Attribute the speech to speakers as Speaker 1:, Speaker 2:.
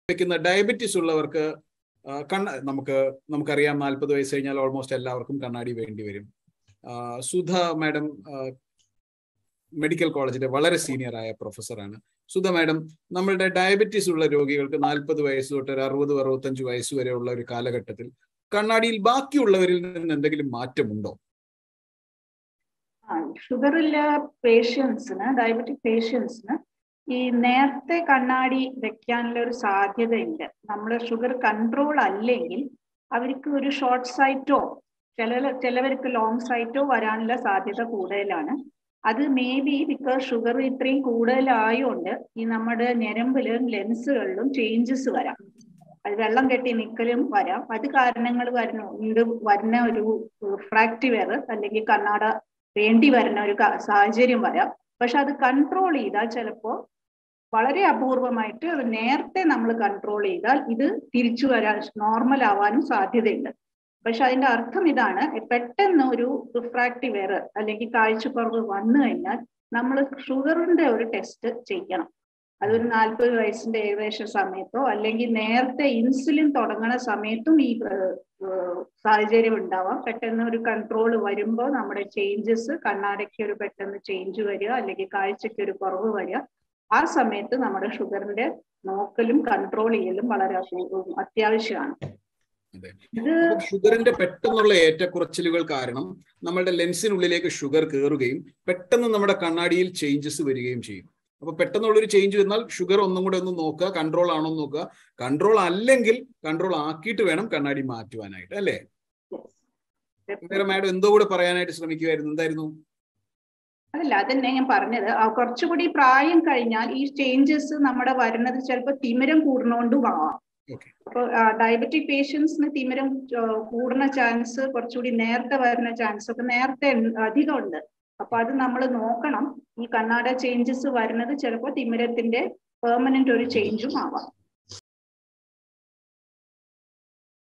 Speaker 1: വെക്കുന്ന ഡയബറ്റീസ് ഉള്ളവർക്ക് ആ, കണ്ണ നമുക്ക് നമുക്കറിയാം നാൽപ്പത് വയസ്സ് കഴിഞ്ഞാൽ ഓൾമോസ്റ്റ് എല്ലാവർക്കും കണ്ണാടി വേണ്ടി വരും ആ, സുധ മാഡം മെഡിക്കൽ കോളേജിലെ വളരെ സീനിയർ ആയ പ്രൊഫസറാണ് സുധ മാഡം നമ്മളുടെ ഡയബറ്റീസ് ഉള്ള രോഗികൾക്ക് നാൽപ്പത് വയസ്സ് തൊട്ട് ഒരു അറുപത് അറുപത്തഞ്ച് വയസ്സ് വരെ ഉള്ള ഒരു കാലഘട്ടത്തിൽ കണ്ണാടിയിൽ ബാക്കിയുള്ളവരിൽ നിന്ന് എന്തെങ്കിലും മാറ്റമുണ്ടോ
Speaker 2: ഷുഗറുള്ള പേഷ്യൻസിന് ഡയബറ്റിക് പേഷ്യൻസിന് ഈ നേരത്തെ കണ്ണാടി വെക്കാനുള്ള ഒരു സാധ്യതയുണ്ട് നമ്മൾ ഷുഗർ കൺട്രോൾ അല്ലെങ്കിൽ അവർക്ക് ഒരു ഷോർട്ട് സൈറ്റോ ചില ചിലവർക്ക് ലോങ് സൈറ്റോ വരാനുള്ള സാധ്യത കൂടുതലാണ് അത് മേ ബി ബിക്കോസ് ഷുഗർ ഇത്രയും കൂടുതലായോണ്ട് ഈ നമ്മുടെ ഞരമ്പിലും ലെൻസുകളിലും ചേഞ്ചസ് വരാം അത് വെള്ളം കെട്ടി നിൽക്കലും വരാം അത് കാരണങ്ങൾ വരുന്ന ഉണ്ട് വരുന്ന ഒരു റിഫ്രാക്റ്റീവ് എറർ അല്ലെങ്കിൽ കണ്ണാട വേണ്ടി വരുന്ന ഒരു ക- സാഹചര്യം വരാം പക്ഷെ അത് കൺട്രോൾ ചെയ്താൽ ചിലപ്പോൾ വളരെ അപൂർവമായിട്ട് അത് നേരത്തെ നമ്മൾ കൺട്രോൾ ചെയ്താൽ ഇത് തിരിച്ചു വരാൻ നോർമൽ ആവാനും സാധ്യതയുണ്ട് പക്ഷെ അതിന്റെ അർത്ഥം ഇതാണ് പെട്ടെന്ന് ഒരു റിഫ്രാക്റ്റീവ് എറർ അല്ലെങ്കിൽ കാഴ്ചക്കുറവ് വന്നു കഴിഞ്ഞാൽ നമ്മൾ ഷുഗറിന്റെ ഒരു ടെസ്റ്റ് ചെയ്യണം അതൊരു നാൽപ്പത് വയസ്സിന്റെ ഏകദേശ സമയത്തോ അല്ലെങ്കിൽ നേരത്തെ ഇൻസുലിൻ തുടങ്ങണ സമയത്തും ഈ ഏഹ്, ഏഹ്, സാഹചര്യം ഉണ്ടാവാം പെട്ടെന്ന് ഒരു കൺട്രോൾ വരുമ്പോൾ നമ്മുടെ ചേഞ്ചസ് കണ്ണാടയ്ക്ക് ഒരു പെട്ടെന്ന് ചേഞ്ച് വരിക അല്ലെങ്കിൽ കാഴ്ചയ്ക്ക് ഒരു കുറവ് വരിക ആ സമയത്ത് നമ്മുടെ ഷുഗറിന്റെ നോക്കലും കൺട്രോൾ ചെയ്യലും വളരെ അപൂ- അത്യാവശ്യമാണ്
Speaker 1: അതെ.
Speaker 2: ഇത്
Speaker 1: അപ്പം ഷുഗറിന്റെ പെട്ടെന്നുള്ള ഏറ്റക്കുറച്ചിലുകൾ കാരണം നമ്മളുടെ ലെൻസിനുള്ളിലേക്ക് ഷുഗർ കയറുകയും പെട്ടെന്ന് നമ്മുടെ കണ്ണാടിയിൽ ചേഞ്ചസ് വരികയും ചെയ്യും അപ്പൊ പെട്ടെന്നുള്ളൊരു ചേഞ്ച് വന്നാൽ ഷുഗർ ഒന്നും കൂടെ ഒന്ന് നോക്കുക കൺട്രോൾ ആണോ എന്ന് നോക്കുക കൺട്രോൾ അല്ലെങ്കിൽ കൺട്രോൾ ആക്കിയിട്ട് വേണം കണ്ണാടി മാറ്റുവാനായിട്ട് അല്ലേ വേറെ മാഡം എന്തോ കൂടെ പറയാനായിട്ട് ശ്രമിക്കുമായിരുന്നു എന്തായിരുന്നു
Speaker 2: അതല്ല അതന്നെ ഞാൻ പറഞ്ഞത് ആ കുറച്ചുകൂടി പ്രായം കഴിഞ്ഞാൽ ഈ ചേഞ്ചസ് നമ്മുടെ വരുന്നത് ചിലപ്പോൾ തിമിരം കൂടുന്നോണ്ടും ആവാം
Speaker 1: ഓക്കെ
Speaker 2: അപ്പൊ ഡയബറ്റിക് പേഷ്യൻസിന് തിമിരം ആ, കൂടുന്ന ചാൻസ് കുറച്ചുകൂടി നേരത്തെ വരുന്ന ചാൻസ് ഒക്കെ നേരത്തെ ഉണ്ട്- അധികം ഉണ്ട് അപ്പൊ അത് നമ്മൾ നോക്കണം ഈ കണ്ണാട ചേഞ്ചസ് വരുന്നത് ചിലപ്പോൾ തിമിരത്തിന്റെ പെർമനന്റ് ഒരു ചേഞ്ചും ആവാം